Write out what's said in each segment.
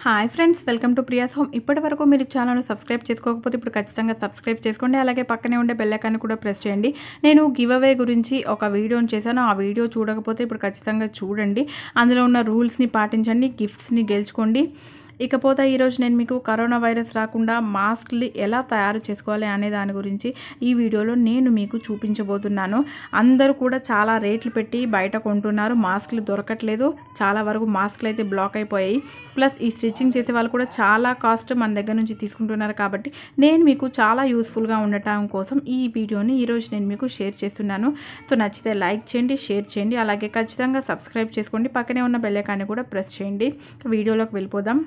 hi friends welcome to Priya's home ఇప్పటి వరకు మీరు ఛానల్ సబ్స్క్రైబ్ చేసుకోకపోతే ఇప్పుడు ఖచ్చితంగా సబ్స్క్రైబ్ చేసుకోండి అలాగే పక్కనే ఉండే బెల్ ఐకాన్ కూడా ప్రెస్ చేయండి నేను గివ్ అవే గురించి ఒక వీడియోని చేశాను ఆ వీడియో చూడకపోతే ఇప్పుడు ఖచ్చితంగా చూడండి అందులో ఉన్న రూల్స్ని పాటించండి గిఫ్ట్స్ని గెలుచుకోండి ఇకపోతే ఈరోజు నేను మీకు కరోనా వైరస్ రాకుండా మాస్క్లు ఎలా తయారు చేసుకోవాలి అనే దాని గురించి ఈ వీడియోలో నేను మీకు చూపించబోతున్నాను అందరూ కూడా చాలా రేట్లు పెట్టి బయట కొంటున్నారు మాస్క్లు దొరకట్లేదు చాలా వరకు మాస్క్లు అయితే బ్లాక్ అయిపోయాయి ప్లస్ ఈ స్టిచ్చింగ్ చేసే వాళ్ళు కూడా చాలా కాస్ట్ మన దగ్గర నుంచి తీసుకుంటున్నారు కాబట్టి నేను మీకు చాలా యూస్ఫుల్గా ఉండటం కోసం ఈ వీడియోని ఈరోజు నేను మీకు షేర్ చేస్తున్నాను సో నచ్చితే లైక్ చేయండి షేర్ చేయండి అలాగే ఖచ్చితంగా సబ్స్క్రైబ్ చేసుకోండి పక్కనే ఉన్న బెల్ ఐకాన్ని కూడా ప్రెస్ చేయండి వీడియోలోకి వెళ్ళిపోదాం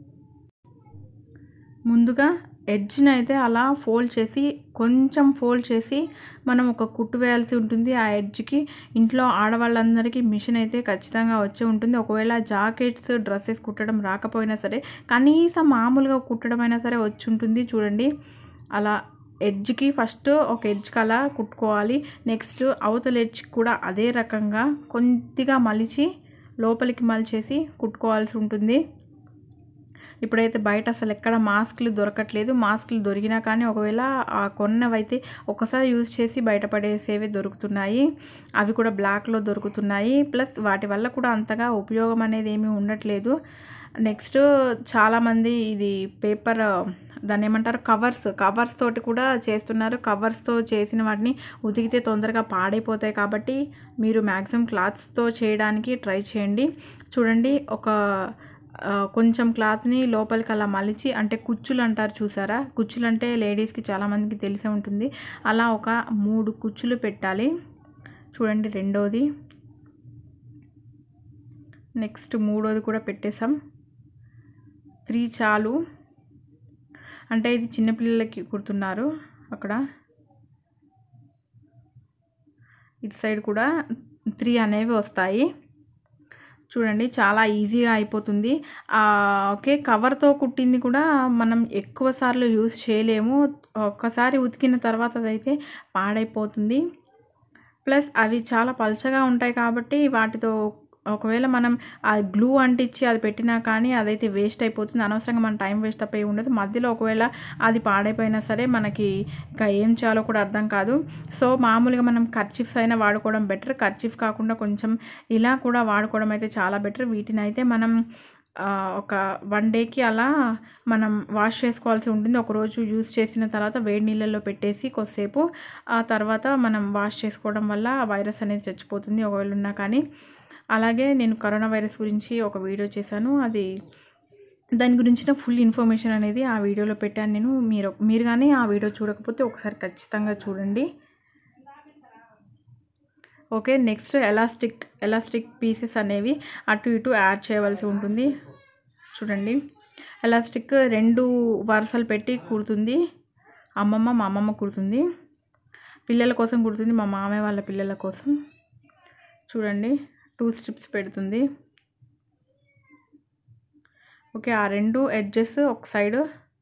ముందుగా ఎడ్జ్ని అయితే అలా ఫోల్డ్ చేసి కొంచెం ఫోల్డ్ చేసి మనం ఒక కుట్టు వేయాల్సి ఉంటుంది ఆ ఎడ్జ్కి ఇంట్లో ఆడవాళ్ళందరికీ మిషన్ అయితే ఖచ్చితంగా వచ్చే ఉంటుంది ఒకవేళ జాకెట్స్ డ్రెస్సెస్ కుట్టడం రాకపోయినా సరే కనీసం మామూలుగా కుట్టడం అయినా సరే వచ్చి ఉంటుంది చూడండి అలా ఎడ్జ్కి ఫస్ట్ ఒక ఎడ్జ్కి అలా కుట్టుకోవాలి నెక్స్ట్ అవతల ఎడ్జ్ కూడా అదే రకంగా కొద్దిగా మలిచి లోపలికి మలిచేసి కుట్టుకోవాల్సి ఉంటుంది ఇప్పుడైతే బయట అసలు ఎక్కడ మాస్క్లు దొరకట్లేదు మాస్క్లు దొరికినా కానీ ఒకవేళ ఆ కొన్నవైతే ఒకసారి యూజ్ చేసి బయటపడేసేవి దొరుకుతున్నాయి అవి కూడా బ్లాక్లో దొరుకుతున్నాయి ప్లస్ వాటి వల్ల కూడా అంతగా ఉపయోగం అనేది ఏమీ ఉండట్లేదు నెక్స్ట్ చాలామంది ఇది పేపర్ దాన్ని ఏమంటారు కవర్స్ కవర్స్ తోటి కూడా చేస్తున్నారు కవర్స్తో చేసిన వాటిని ఉతికితే తొందరగా పాడైపోతాయి కాబట్టి మీరు మ్యాక్సిమం క్లాత్స్తో చేయడానికి ట్రై చేయండి చూడండి ఒక కొంచెం క్లాత్ని లోపలికి అలా మలిచి అంటే కుచ్చులు అంటారు చూసారా కుచ్చులు అంటే లేడీస్కి చాలామందికి తెలిసే ఉంటుంది అలా ఒక మూడు కుచ్చులు పెట్టాలి చూడండి రెండోది నెక్స్ట్ మూడోది కూడా పెట్టేసాం త్రీ చాలు అంటే ఇది చిన్నపిల్లలకి కుడుతున్నారు అక్కడ ఇటు సైడ్ కూడా త్రీ అనేవి వస్తాయి చూడండి చాలా ఈజీగా అయిపోతుంది ఓకే కవర్తో కుట్టింది కూడా మనం ఎక్కువ సార్లు యూజ్ చేయలేము ఒక్కసారి ఉతికిన తర్వాత అదైతే పాడైపోతుంది ప్లస్ అవి చాలా పల్చగా ఉంటాయి కాబట్టి వాటితో ఒకవేళ మనం ఆ గ్లూ అంటించి అది పెట్టినా కానీ అదైతే వేస్ట్ అయిపోతుంది అనవసరంగా మన టైం వేస్ట్ అయిపోయి ఉండదు మధ్యలో ఒకవేళ అది పాడైపోయినా సరే మనకి ఇంకా ఏం చేయాలో కూడా అర్థం కాదు సో మామూలుగా మనం కర్చిఫ్స్ అయినా వాడుకోవడం బెటర్ కర్చిఫ్ కాకుండా కొంచెం ఇలా కూడా వాడుకోవడం అయితే చాలా బెటర్ వీటిని అయితే మనం ఒక వన్ డేకి అలా మనం వాష్ చేసుకోవాల్సి ఉంటుంది ఒకరోజు యూజ్ చేసిన తర్వాత వేడి నీళ్ళల్లో పెట్టేసి కొద్దిసేపు ఆ తర్వాత మనం వాష్ చేసుకోవడం వల్ల వైరస్ అనేది చచ్చిపోతుంది ఒకవేళ ఉన్నా కానీ అలాగే నేను కరోనా వైరస్ గురించి ఒక వీడియో చేశాను అది దాని గురించిన ఫుల్ ఇన్ఫర్మేషన్ అనేది ఆ వీడియోలో పెట్టాను నేను మీరు మీరు కానీ ఆ వీడియో చూడకపోతే ఒకసారి ఖచ్చితంగా చూడండి okay next elastic elastic pieces అనేవి అటు ఇటు యాడ్ చేయవలసి ఉంటుంది చూడండి ఎలాస్టిక్ రెండు వరుసలు పెట్టి కుడుతుంది అమ్మమ్మ మా అమ్మమ్మ కుడుతుంది పిల్లల కోసం కుడుతుంది మా మామయ్య వాళ్ళ పిల్లల కోసం చూడండి టూ స్ట్రిప్స్ పెడుతుంది ఓకే ఆ రెండు ఎడ్జెస్ ఒక సైడ్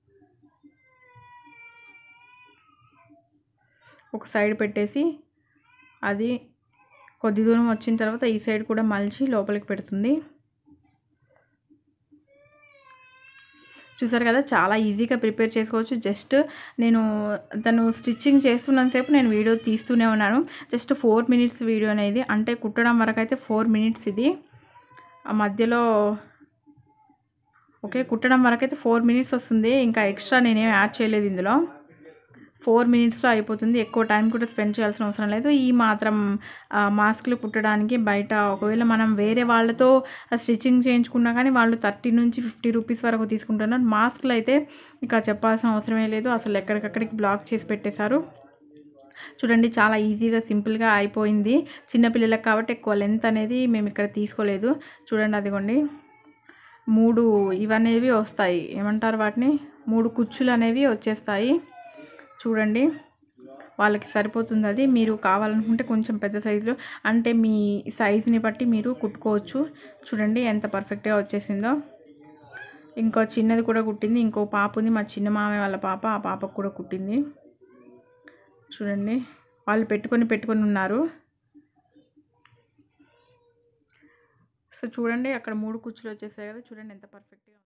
ఒక సైడ్ పెట్టేసి అది కొద్ది దూరం వచ్చిన తర్వాత ఈ సైడ్ కూడా మలిచి లోపలికి పెడుతుంది చూసారు కదా చాలా ఈజీగా ప్రిపేర్ చేసుకోవచ్చు జస్ట్ నేను తను స్టిచ్చింగ్ చేస్తున్నంతసేపు నేను వీడియో తీస్తూనే ఉన్నాను జస్ట్ ఫోర్ మినిట్స్ వీడియో అనేది అంటే కుట్టడం వరకు అయితే ఫోర్ మినిట్స్ ఇది ఆ మధ్యలో ఓకే కుట్టడం వరకు అయితే ఫోర్ మినిట్స్ వస్తుంది ఇంకా ఎక్స్ట్రా నేనేం యాడ్ చేయలేదు ఇందులో ఫోర్ మినిట్స్లో అయిపోతుంది ఎక్కువ టైం కూడా స్పెండ్ చేయాల్సిన అవసరం లేదు ఈ మాత్రం మాస్క్లు కుట్టడానికి బయట ఒకవేళ మనం వేరే వాళ్ళతో స్టిచ్చింగ్ చేయించుకున్నా కానీ వాళ్ళు థర్టీ నుంచి ఫిఫ్టీ రూపీస్ వరకు తీసుకుంటున్నారు మాస్క్లు అయితే ఇక చెప్పాల్సిన అవసరమే లేదు అసలు ఎక్కడికక్కడికి బ్లాక్ చేసి పెట్టేశారు చూడండి చాలా ఈజీగా సింపుల్గా అయిపోయింది చిన్నపిల్లలకు కాబట్టి ఎక్కువ లెంత్ అనేది మేము ఇక్కడ తీసుకోలేదు చూడండి అదిగోండి మూడు ఇవనేవి వస్తాయి ఏమంటారు వాటిని మూడు కుచ్చులు అనేవి వచ్చేస్తాయి చూడండి వాళ్ళకి సరిపోతుంది అది మీరు కావాలనుకుంటే కొంచెం పెద్ద సైజులో అంటే మీ సైజుని బట్టి మీరు కుట్టుకోవచ్చు చూడండి ఎంత పర్ఫెక్ట్గా వచ్చేసిందో ఇంకో చిన్నది కూడా కుట్టింది ఇంకో పాప ఉంది మా చిన్న మామయ్య వాళ్ళ పాప ఆ పాపకు కూడా కుట్టింది చూడండి వాళ్ళు పెట్టుకొని పెట్టుకొని ఉన్నారు సో చూడండి అక్కడ మూడు కుచ్చులు వచ్చేసాయి కదా చూడండి ఎంత పర్ఫెక్ట్గా